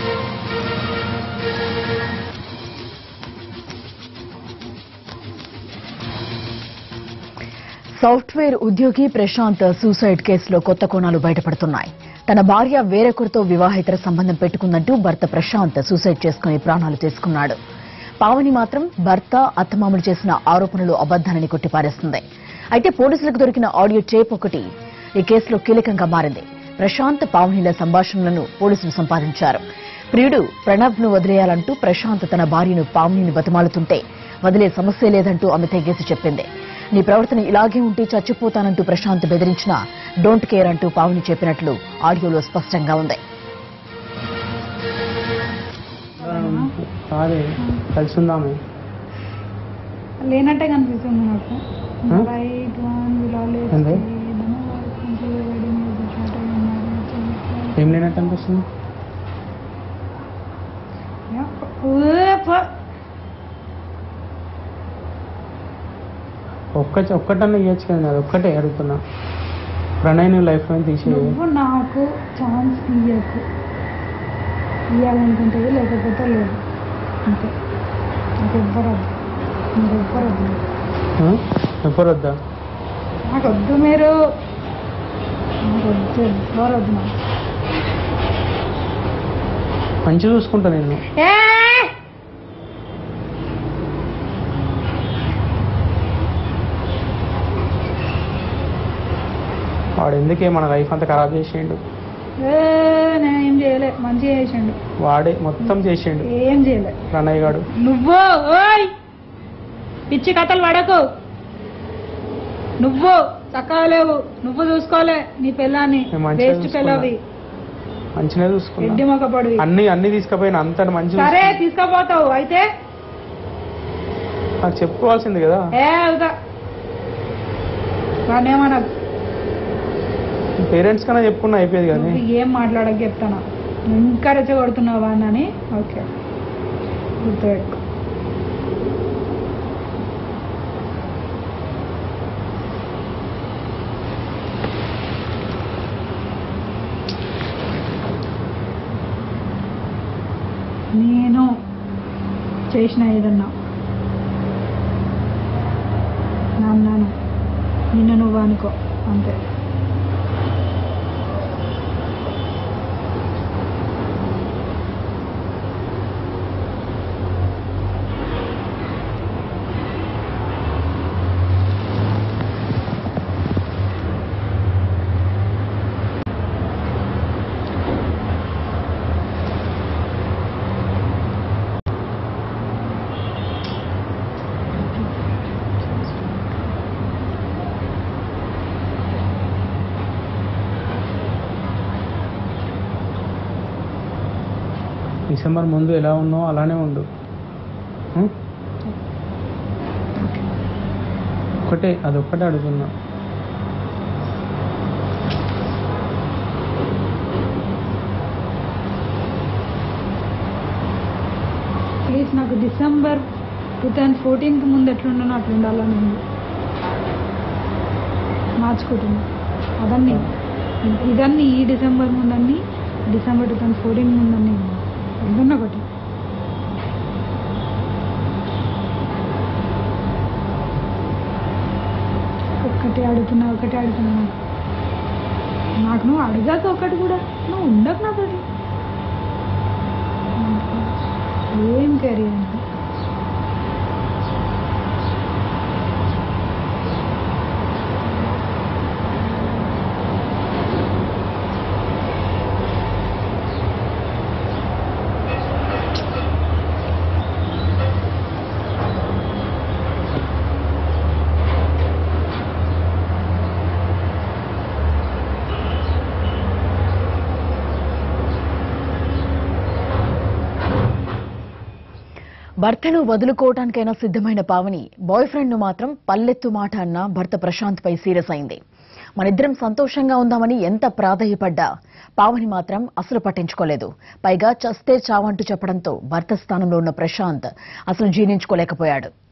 Software ఉద్యోగి Prashanth suicide కేసులో కొత్త కోణాలు బయటపడుతున్నాయి తన భార్య వేరొకరితో వివాహేతర సంబంధం పెట్టుకుందంటూ భర్త ప్రశాంత్ సూసైడ్ చేసుకుని ప్రాణాలు తీసుకున్నాడు పావని మాత్రం భర్త అత్తమామలు చేసిన ఆరోపణలు అబద్దాలని కొట్టిపారేస్తుంది అయితే పోలీసులకు దొరికిన ఆడియో టేప్ ఒకటి ఈ కేసులో కీలకంగా మారింది ప్రశాంత్ పావనిల సంభాషణలను పోలీసులు సంపాదించారు ప్రియుడు ప్రణబ్ ను వదిలేయాలంటూ ప్రశాంత్ తన భార్యను పావనిని బతిమాలుతుంటే వదిలే సమస్య లేదంటూ ఆమె తెగేసి చెప్పింది నీ ప్రవర్తన ఇలాగే ఉంటే చచ్చిపోతానంటూ ప్రశాంత్ బెదిరించినా డోంట్ కేర్ అంటూ పావని చెప్పినట్లు ఆడియోలో స్పష్టంగా ఉంది కాదే కలిసి ఉందాము లేనట్టే కనిపిస్తుంది నాకు Huh? రైట్ వన్ విలాలేస్ ఏంది? ఏం లేనట్టు అనిపిస్తుంది ఒక్క ఒక్కటన్నా ఇవ్వచ్చు కదా అది ఒక్కటే అడుగుతున్నా ప్రణయ్ నువ్వు లైఫ్ లో తీసేయి నువ్వు నాకు ఛాన్స్ ఇయ్యకు ఇవ్వాలనుకుంటే లేకపోతే లేదు అంతే నాకు ఎవ్వరు వద్దు మీరు ఎవ్వరు వద్దు ఆ? ఎవ్వరు వద్దా నాకు వద్దు మీరు నాకు వద్దు ఎవ్వరు వద్దు నాకు మంచిగా చూసుకుంటా నేను ఏ! వాడు ఎందుకే మన లైఫ్ అంతా ఖరాబ్ చేసేయండు ఏ, నేను ఏం చేయలే మంచిగా చేసిండు వాడే మొత్తం చేసేయండు ఏం చేయలే ప్రణయ్ గాడు నువ్వు ఓయ్ పిచ్చి కథలు పడకు నువ్వు చక్కగా లేవు నువ్వు చూసుకోలే నీ పిల్లాన్ని నేను మంచిగా వేస్ట్ చూసుకున్నా. పిల్లవి మంచిగా ఎడ్డి చూసుకున్నా మొక్కపడివి అన్ని అన్ని తీసుకుపోయిన అంత మంచిగా సరే చూసుకున్నా. తీసుకుపోతావు అయితే నాకు చెప్పుకోవాల్సింది కదా ఏ అవుతా వాడిని ఏమనకు పేరెంట్స్ కన్నా చెప్పుకున్నా అయిపోయేది కానీ నువ్వు ఏం మాట్లాడక చెప్తాను ఇంకా రెచ్చగొడుతున్నావు అని ఓకే గుర్తుపెట్టుకో నేను చేసిన ఏదన్నా నాన్నాను నిన్న నువ్వు అనుకో అంతే డిసెంబర్ ముందు ఎలా ఉన్నావు అలానే ఉండు ఉం? ఒక్కటే అది ఒక్కటే అడుగుతున్నా ప్లీజ్ నాకు డిసెంబర్ టూ థౌజండ్ ఫోర్టీన్కి ముందు ఎట్లుండనో అట్లా ఉండాలని ఉంది మార్చుకుంటున్నా అదన్నీ ఇదన్నీ ఈ డిసెంబర్ ముందన్నీ డిసెంబర్ టూ థౌజండ్ ఫోర్టీన్ ముందన్నీ ఏదన్నా ఒకటి ఒక్కటి అడుగుతున్నా ఒకటి అడుగుతున్నా నాకు నువ్వు అడగాక ఒకటి కూడా నువ్వు ఉండకు నాతోటి ఏం కర్రీ అంటే భర్తను వదులుకోవటానికైనా సిద్ధమైన పావని బాయ్ ఫ్రెండ్ ను మాత్రం పల్లెత్తు మాట అన్న భర్త ప్రశాంత్ పై సీరియస్ అయింది మనిద్దరం సంతోషంగా ఉందామని ఎంత ప్రాధేయపడ్డా పావని మాత్రం అసలు పట్టించుకోలేదు పైగా చస్తే చావంటూ చెప్పడంతో భర్త స్థానంలో ఉన్న ప్రశాంత్ అసలు జీర్ణించుకోలేకపోయాడు